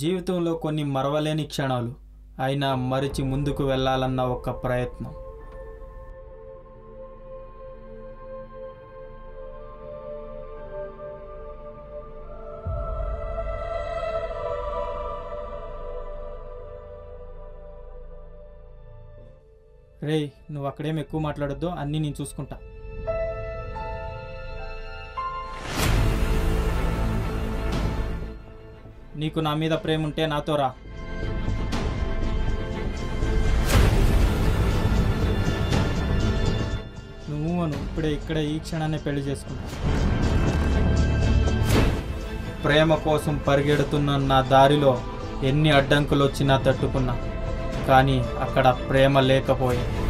జీవితంలో కొన్ని మరవలేని క్షణాలు అయినా మరిచి ముందుకు వెళ్ళాలన్న ఒక ప్రయత్నం రేయ్ నువ్వు అక్కడేం ఎక్కువ మాట్లాడొద్దు అన్నీ నేను చూసుకుంటా నీకు నా మీద ప్రేమ ఉంటే నాతో రా నువ్వు అను ఇప్పుడే ఇక్కడే ఈ క్షణాన్ని పెళ్లి చేసుకుంటా ప్రేమ కోసం పరిగెడుతున్న నా దారిలో ఎన్ని అడ్డంకులు వచ్చినా తట్టుకున్నా కానీ అక్కడ ప్రేమ లేకపోయే